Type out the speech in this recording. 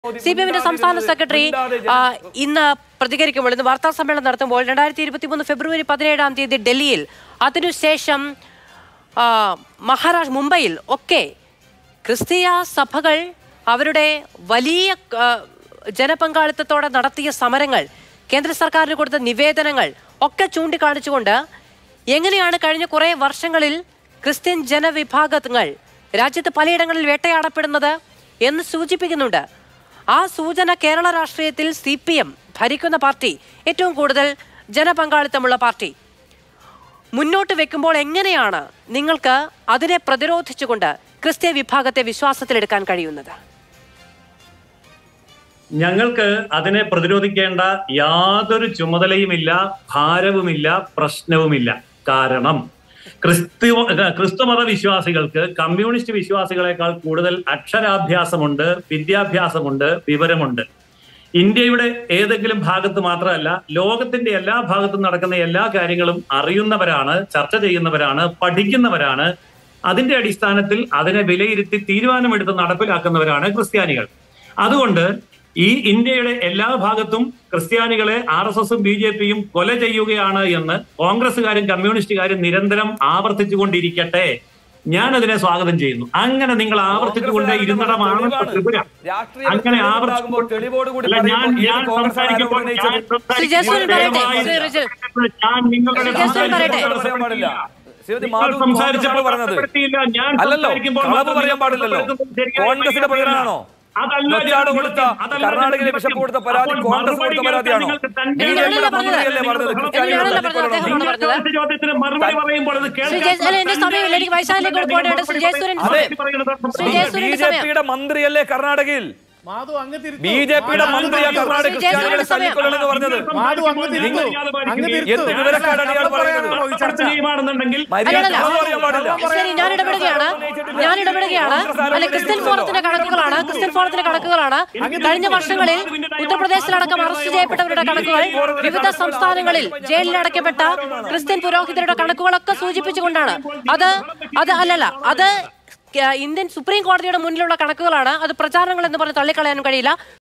C P എമ്മിന്റെ സംസ്ഥാന secretary ആ, ഇന്ന് പ്രതികരിക്കുമ്പോൾ ഇന്ന് വാർത്താ സമ്മേളനം നടത്തുമ്പോൾ രണ്ടായിരത്തി ഇരുപത്തി മൂന്ന് ഫെബ്രുവരി പതിനേഴാം തീയതി ഡൽഹിയിൽ അതിനുശേഷം ആ, മഹാരാഷ്ട്ര മുംബൈയിൽ ഒക്കെ ക്രിസ്തീയ സഭകൾ അവരുടെ വലിയ ആ, ജനപങ്കാളിത്തത്തോടെ നടത്തിയ സമരങ്ങൾ കേന്ദ്ര സർക്കാരിന് കൊടുത്ത നിവേദനങ്ങൾ ഒക്കെ ചൂണ്ടിക്കാണിച്ചുകൊണ്ട് എങ്ങനെയാണ് കഴിഞ്ഞ കുറേ വർഷങ്ങളിൽ ക്രിസ്ത്യൻ ജനവിഭാഗങ്ങൾ രാജ്യത്ത് പലയിടങ്ങളിൽ വേട്ടയാടപ്പെടുന്നത് എന്ന് സൂചിപ്പിക്കുന്നുണ്ട് ആ സൂചന കേരള രാഷ്ട്രീയത്തിൽ സി പി എം ഭരിക്കുന്ന പാർട്ടി ഏറ്റവും കൂടുതൽ ജനപങ്കാളിത്തമുള്ള പാർട്ടി മുന്നോട്ട് വെക്കുമ്പോൾ എങ്ങനെയാണ് നിങ്ങൾക്ക് അതിനെ പ്രതിരോധിച്ചുകൊണ്ട് ക്രിസ്ത്യ വിഭാഗത്തെ വിശ്വാസത്തിലെടുക്കാൻ കഴിയുന്നത് ഞങ്ങൾക്ക് അതിനെ പ്രതിരോധിക്കേണ്ട യാതൊരു ചുമതലയുമില്ല ഭാരവുമില്ല പ്രശ്നവുമില്ല കാരണം ക്രിസ്തു ക്രിസ്തുമത വിശ്വാസികൾക്ക് കമ്മ്യൂണിസ്റ്റ് വിശ്വാസികളെക്കാൾ കൂടുതൽ അക്ഷരാഭ്യാസമുണ്ട് വിദ്യാഭ്യാസമുണ്ട് വിവരമുണ്ട് ഇന്ത്യയുടെ ഏതെങ്കിലും ഭാഗത്ത് മാത്രമല്ല ലോകത്തിന്റെ എല്ലാ ഭാഗത്തും നടക്കുന്ന എല്ലാ കാര്യങ്ങളും അറിയുന്നവരാണ് ചർച്ച ചെയ്യുന്നവരാണ് പഠിക്കുന്നവരാണ് അതിന്റെ അടിസ്ഥാനത്തിൽ അതിനെ വിലയിരുത്തി തീരുമാനമെടുത്ത് നടപ്പിലാക്കുന്നവരാണ് ക്രിസ്ത്യാനികൾ അതുകൊണ്ട് ഈ ഇന്ത്യയുടെ എല്ലാ ഭാഗത്തും ക്രിസ്ത്യാനികളെ ആർ എസ് എസും ബി ജെ പിയും കൊല ചെയ്യുകയാണ് എന്ന് കോൺഗ്രസ്സുകാരും കമ്മ്യൂണിസ്റ്റുകാരും നിരന്തരം ആവർത്തിച്ചുകൊണ്ടിരിക്കട്ടെ ഞാൻ അതിനെ സ്വാഗതം ചെയ്യുന്നു അങ്ങനെ നിങ്ങൾ ആവർത്തിച്ചുകൊണ്ട് ഇരുന്നിടമാണ് ഇപ്പൊ ത്രിപുര രാഷ്ട്രീയ അങ്ങനെ തെളിവുണ്ടാകുമ്പോൾ തെളിവോടുകൂടി അല്ല, ഞാൻ പറയുമ്പോൾ ഞാൻ ഏത് കോൺഗ്രസ്സാണ് സംസാരിക്കുമ്പോൾ ആരോപണം ഞാൻ ഉന്നയിച്ചത്? ശ്രീ ജയസൂര്യൻ സംസാരിക്കുമ്പോൾ പറയട്ടെ, ദയവായി ശ്രീ റിജിൽ. ഞാൻ നിങ്ങളുടെ ശ്രീ ജയസൂര്യൻ പറയട്ടെ. കളവ് പറയാൻ പാടില്ല ശ്രീമതി ഇപ്പോൾ മാധു സംസാരിച്ചപ്പോൾ കോൺഗ്രസ്സാണ് പറഞ്ഞത് തടസ്സപ്പെടുത്തിയില്ല. ഞാൻ അല്ലല്ലോ സംസാരിക്കുമ്പോൾ കളവ് മാത്രം പറയാൻ പാടില്ലല്ലോ തടസ്സപ്പെടുത്തുന്നത് ശരിയായ കോൺഗ്രസിന്റെ മര്യാദയല്ല. പ്രതികരണമാണോ അതല്ല ഒച്ചാട് ഞാൻ കൊടുത്ത അതല്ല കർണാടകയിലെ ഞാൻ ബിഷപ്പ് കൊടുത്ത പരാതി അപ്പോൾ കോൺഗ്രസ് മറുപടി കൊടുത്ത പരാതിയാണോ നിങ്ങൾക്ക് തന്റെ ബി ജെ ഞാനല്ല പിയുടെ പറഞ്ഞത്. മന്ത്രിയല്ലേ പറഞ്ഞത് ക്രിസ്ത്യാനികളെ ഞാനല്ല പറഞ്ഞത്. തല്ലിക്കൊല്ലണം അദ്ദേഹമാണ് എന്ന്. പറഞ്ഞത്. ചോദിച്ച ചോദ്യത്തിന് മറുപടി പറയുമ്പോൾ അത് ശ്രീ ജയസ് അല്ല, എന്റെ സമയമില്ല. എനിക്ക് വൈശാലിലേക്ക് കൂടെ പോകേണ്ടതുണ്ട്. ശ്രീ ജയസൂര്യൻ അതെ. ശ്രീ ബി ജയസൂര്യന്റെ ജെ സമയം. പിയുടെ മന്ത്രിയല്ലേ കർണാടകയിൽ മാധു അങ്ങ് തിരുത്തു. ബി ജെ പിയുടെ മാധു മന്ത്രിയാ തിരുത്തു. കർണാടക ശ്രീ ജയസൂര്യന്റെ ക്രിസ്ത്യാനികളെ സമയം. തല്ലിക്കൊല്ലണം എന്ന് പറഞ്ഞത് മാധു അങ്ങ് തിരുത്തു. അങ്ങ് തിരുത്തു. എന്ത് വിവരക്കേടാണ് ഇയാൾ പറയുന്നത്? ഈ ചർച്ച. ചെയ്യുകയാണെന്നുണ്ടെങ്കിൽ മര്യാദ അല്ലല്ല. കളവ് പറയാൻ പാടില്ല ശരി ഞാൻ ഇടപെടുകയാണ് ഞാൻ ഇടപെടുകയാണ് അല്ല ക്രിസ്ത്യൻ ഫോറത്തിന്റെ കണക്കുകളാണ് ക്രിസ്ത്യൻ ഫോറത്തിന്റെ കണക്കുകളാണ് കഴിഞ്ഞ വർഷങ്ങളിൽ ഉത്തർപ്രദേശിലടക്കം അറസ്റ്റ് ചെയ്യപ്പെട്ടവരുടെ കണക്കുകൾ വിവിധ സംസ്ഥാനങ്ങളിൽ ജയിലിൽ അടയ്ക്കപ്പെട്ട ക്രിസ്ത്യൻ പുരോഹിതരുടെ കണക്കുകളൊക്കെ സൂചിപ്പിച്ചുകൊണ്ടാണ് അത് അത് അല്ലല്ല അത് ഇന്ത്യൻ സുപ്രീം കോടതിയുടെ മുന്നിലുള്ള കണക്കുകളാണ് അത് പ്രചാരണങ്ങൾ എന്ന് പറഞ്ഞ് തള്ളിക്കളയാനും കഴിയില്ല